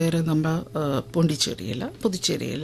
வேறு நம்ம பாண்டிச்சேரியில் புதுச்சேரியில்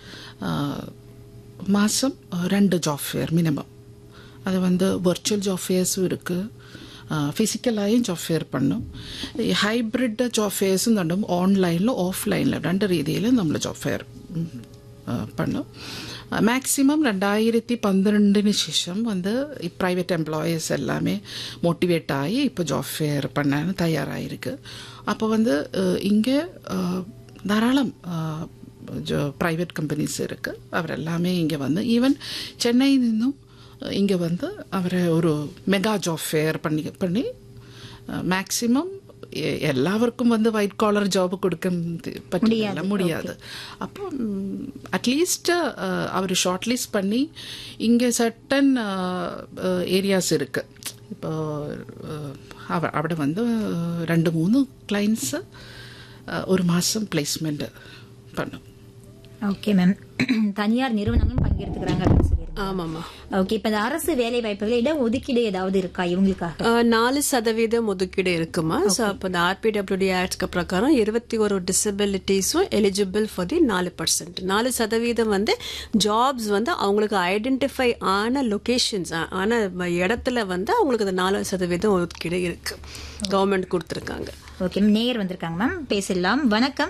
மாதம் ரெண்டு ஜாப் ஃபேர் மினிமம் அது வந்து வர்ச்சுவல் ஜாப் ஃபேர்ஸும் இருக்குது ഫിസിക്കലായും ജോബ് ഫെയർ പണും ഹൈബ്രിഡ് ജോബ് ഫെയർസും കണ്ടും ഓൺലൈനിലും ഓഫ്ലൈനിലും രണ്ട് രീതിയിൽ നമ്മൾ ജോബ് ഫെയർ பண்ணும் மேக்ஸிமம் ரெண்டாயிரத்தி பன்னிரெண்டுன்னு ശേഷം வந்து ப்ரைவேட் எம்ப்ளாயீஸ் எல்லாமே மோட்டிவேட் ஆகி இப்போ ஜாப் ஃபேர் பண்ண தயாராகிருக்கு அப்போ வந்து இங்கே தாராளம் ப்ரைவேட் கம்பெனிஸ் இருக்குது அவர் எல்லாமே இங்கே வந்து ஈவன் சென்னை நின்னும் இங்கே வந்து அவரை ஒரு மெகா ஜாப் ஃபேர் பண்ணி பண்ணி மேக்ஸிமம் எல்லாருக்கும் வந்து ஒயிட் காலர் ஜாப் கொடுக்க பറ്റില്ല முடியாது அப்போ அட்லீஸ்ட் அவர் ஷார்ட் லிஸ்ட் பண்ணி இங்கே சர்டன் ஏரியாஸ் இருக்கு இப்போ அவ അവിടെ வந்து ரெண்டு மூணு கிளைண்ட்ஸு ஒரு மாதம் பிளேஸ்மெண்ட் பண்ணும் ஓகே மேம் தனியார் நிறுவனங்களும் பங்கெடுத்துக்கிறாங்க அப்படின்னு சொல்லியிருக்காங்க ஆமாம்மா ஓகே இப்ப இந்த அரசு வேலை வாய்ப்புகள் இட ஒதுக்கீடு ஏதாவது இருக்கா இவங்களுக்காக அஹ், நாலு சதவீதம் ஒதுக்கீடு இருக்குமா ஸோ அப்போ இந்த ஆர்பிடபிள்யூடி ஆக்ட்க்கு பிரகாரம் இருபத்தி ஒரு டிசபிலிட்டிஸும் எலிஜிபிள் ஃபார் தி நாலு பர்சன்ட் நாலு சதவீதம் வந்து ஜாப்ஸ் வந்து அவங்களுக்கு ஐடென்டிஃபை ஆன லொகேஷன்ஸ் ஆன இடத்துல வந்து அவங்களுக்கு இந்த நாலு சதவீதம் ஒதுக்கீடு இருக்கு கவர்மெண்ட் கொடுத்துருக்காங்க ஓகே நேயர் வந்திருக்காங்க மேம் பேசலாம் வணக்கம்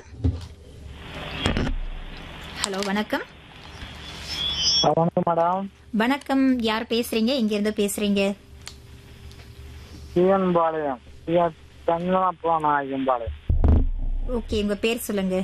ஹலோ வணக்கம் வணக்கம் மேடம் வணக்கம் யார் பேசுறீங்க இங்க இருந்து பேசுறீங்க சிவன் பாளையம் சிவன் சங்கமப்பா பாளையம் ஓகே உங்க பேர் சொல்லுங்க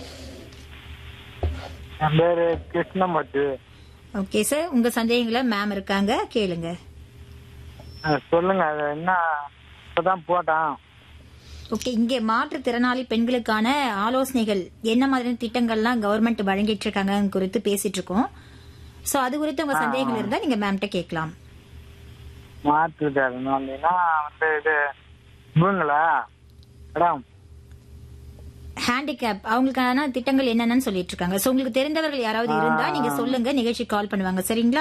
என் பேரு கிருஷ்ணமூர்த்தி ஓகே சார் உங்க சந்தேகங்களை மேம் இருக்காங்க கேளுங்க அஹ் சொல்லுங்க அது என்ன இப்பதான் போட்டான் ஓகே இங்கே மாற்றுத்திறனாளி பெண்களுக்கான ஆலோசனைகள் என்ன மாதிரியான திட்டங்கள்லாம் கவர்மெண்ட் வழங்கிட்டு இருக்காங்க குறித்து பேசிட்டு இருக்கோம் சோ அது குறித்து உங்க சந்தேகங்கள் இருந்தா நீங்க மேம்கிட்ட கேட்கலாம் மாற்றுட்டாருன்னு வந்தீங்கன்னா வந்து இது இவங்களா மேடம் ஹேண்டிகேப் அவங்களுக்கான திட்டங்கள் என்னென்னு சொல்லிட்டு இருக்காங்க சோ உங்களுக்கு தெரிந்தவர்கள் யாராவது இருந்தா நீங்க சொல்லுங்க நிகழ்ச்சி கால் பண்ணுவாங்க சரிங்களா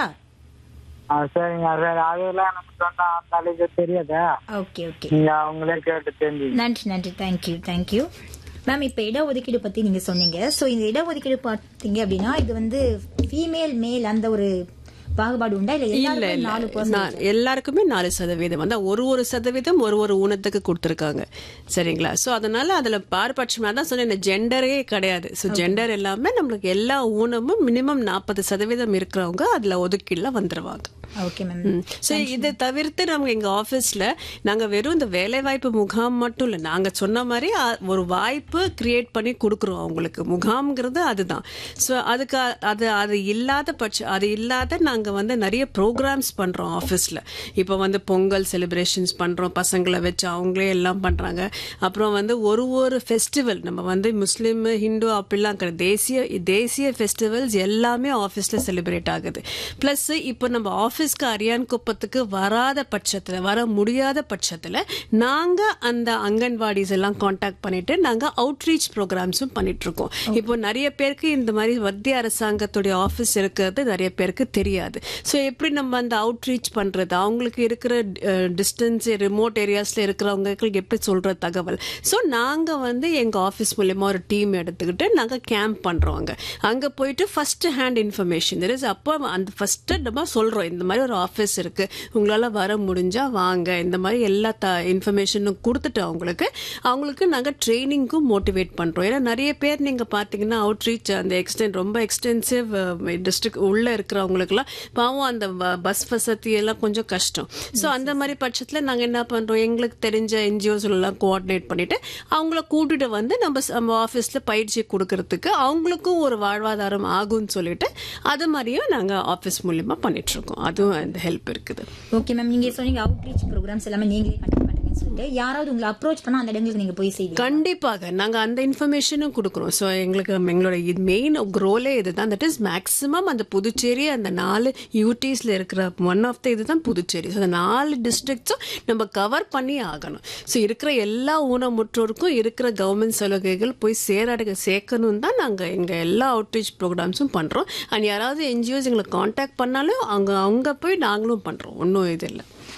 ஆ, சரிங்க சரி அதெல்லாம் எனக்கு சொன்னா அந்த அளவுக்கு தெரியாதா ஓகே ஓகே நீங்க அவங்களே கேட்டு தெரிஞ்சு நன்றி நன்றி தேங்க்யூ தேங்க்யூ மேம் இப்ப இடஒதுக்கீடு பத்தி நீங்க சொன்னீங்க சோ இந்த இடஒதுக்கீடு பாத்தீங்க அப்படின்னா இது வந்து ஃபீமேல் மேல் அந்த ஒரு பாகுபாடு உண்டா இல்ல இல்ல எல்லாருக்கும் இல்ல நாலு பர்சன்ட் நான் எல்லாருக்குமே நாலு சதவீதம் வந்து ஒரு ஒரு சதவீதம் ஒரு ஒரு ஊனத்துக்கு கொடுத்துருக்காங்க சரிங்களா ஸோ அதனால அதுல பாரபட்சமா தான் சொன்னேன் இந்த ஜெண்டரே கிடையாது ஸோ ஜெண்டர் எல்லாமே நம்மளுக்கு எல்லா ஊனமும் மினிமம் நாற்பது சதவீதம் இருக்கிறவங்க அதுல ஒதுக்கீடுல வந்துருவாங்க ஓகே மேம் ஸோ இதை தவிர்த்து நம்ம எங்க ஆஃபீஸ்ல நாங்க வெறும் இந்த வேலைவாய்ப்பு முகாம் மட்டும் இல்லை நாங்க சொன்ன மாதிரி அ- ஒரு வாய்ப்பு கிரியேட் பண்ணி கொடுக்குறோம் அவங்களுக்கு முகாம்ங்கிறது அதுதான் ஸோ அதுக்கு அ- அது அது இல்லாத பட்ச அது இல்லாத நாங்க வந்து நிறைய ப்ரோக்ராம்ஸ் பண்றோம் ஆஃபீஸ்ல இப்போ வந்து பொங்கல் செலிப்ரேஷன்ஸ் பண்றோம் பசங்களை வச்சு அவங்களே எல்லாம் பண்றாங்க அப்புறம் வந்து ஒரு ஒரு ஃபெஸ்டிவல் நம்ம வந்து முஸ்லீம் ஹிந்து அப்படிலாம் கிடையாது தேசிய தேசிய ஃபெஸ்டிவல்ஸ் எல்லாமே ஆஃபீஸில் செலிப்ரேட் ஆகுது ப்ளஸ் இப்போ நம்ம ஆஃபீஸ்க்கு அரியான் குப்பத்துக்கு வராத பட்சத்தில் வர முடியாத பட்சத்தில் நாங்கள் அந்த அங்கன்வாடிஸ் எல்லாம் காண்டாக்ட் பண்ணிட்டு நாங்கள் அவுட்ரீச் ப்ரோக்ராம்ஸும் பண்ணிட்டு இருக்கோம் இப்போ நிறைய பேருக்கு இந்த மாதிரி மத்திய அரசாங்கத்துடைய ஆஃபீஸ் இருக்கிறது நிறைய பேருக்கு தெரியாது ஸோ எப்படி நம்ம அந்த அவுட்ரீச் பண்ணுறது அவங்களுக்கு இருக்கிற டிஸ்டன்ஸ் ரிமோட் ஏரியாஸில் இருக்கிறவங்களுக்கு எப்படி சொல்கிற தகவல் ஸோ நாங்கள் வந்து எங்கள் ஆஃபீஸ் மூலயமா ஒரு டீம் எடுத்துக்கிட்டு நாங்கள் கேம்ப் பண்ணுறோம் அங்கே அங்கே போயிட்டு first hand information there is அப்போ அந்த ஃபஸ்ட்டு நம்ம சொல்கிறோம் இந்த மாதிரி ஒரு ஆஃபீஸ் இருக்குது உங்களால் வர முடிஞ்சால் வாங்க இந்த மாதிரி எல்லா த இன்ஃபர்மேஷனும் கொடுத்துட்டு அவங்களுக்கு அவங்களுக்கு நாங்கள் ட்ரைனிங்க்கும் மோட்டிவேட் பண்ணுறோம் ஏன்னா நிறைய பேர் நீங்கள் பார்த்தீங்கன்னா அவுட்ரீச் அந்த எக்ஸ்டென்ட் ரொம்ப எக்ஸ்டென்சிவ் டிஸ்ட்ரிக்ட் உள்ளே இருக்கிறவங்களுக்குலாம் பாவம் அந்த பஸ் வசதி எல்லாம் கொஞ்சம் கஷ்டம் ஸோ அந்த மாதிரி பட்சத்தில் நாங்கள் என்ன பண்ணுறோம் எங்களுக்கு தெரிஞ்ச என்ஜிஓஸ் எல்லாம் கோஆர்டினேட் பண்ணிட்டு அவங்கள கூட்டிட்டு வந்து நம்ம ச- நம்ம ஆஃபீஸில் பயிற்சி கொடுக்கறதுக்கு அவங்களுக்கும் ஒரு வாழ்வாதாரம் ஆகும்னு சொல்லிட்டு அது மாதிரியும் நாங்கள் ஆஃபீஸ் மூலியமாக பண்ணிட்டு இருக்கோம் அதுவும் அந்த ஹெல்ப் இருக்குது ஓகே மேம் நீங்க சொன்னீங்க அவுட்ரீச் ப்ரோக்ராம்ஸ் எல்லாமே நீங்களே கண்டக்ட் பண்றீங்கன்னு சொல்லிட்டு யாராவது உங்களை அப்ரோச் பண்ணா அந்த இடங்களுக்கு நீங்க போய் செய்வீங்க கண்டிப்பாக நாங்கள் அந்த இன்ஃபர்மேஷனும் கொடுக்குறோம் ஸோ எங்களுக்கு எங்களோட இது மெயின் க்ரோலே இதுதான் தட் இஸ் மேக்ஸிமம் அந்த புதுச்சேரி அந்த நாலு யூடிஸ்ல இருக்கிற ஒன் ஆஃப் த இதுதான் புதுச்சேரி ஸோ அந்த நாலு டிஸ்ட்ரிக்ட்ஸும் நம்ம கவர் பண்ணி ஆகணும் ஸோ இருக்கிற எல்லா ஊனமுற்றோருக்கும் இருக்கிற கவர்மெண்ட் சலுகைகள் போய் சேரடுக சேர்க்கணும் தான் நாங்கள் எங்கள் எல்லா அவுட்ரீச் ப்ரோக்ராம்ஸும் பண்ணுறோம் அண்ட் யாராவது என்ஜிஓஸ் எங்களை காண்டாக்ட் பண்ணாலும் அவங்க அவங்க போய் நாங்களும் பண்ணுறோம் ஒன்றும் இது இல்லை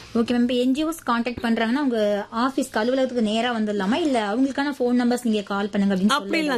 ஓகே மேம் இப்போ என்ஜிஓஸ் காண்டாக்ட் பண்றாங்கன்னா உங்க ஆபீஸ் அலுவலகத்துக்கு நேரா வந்துடலாமா இல்ல அவங்களுக்கான ஃபோன் நம்பர்ஸ் நீங்க கால் பண்ணுங்க அப்படின்னு அப்படி சொல்லி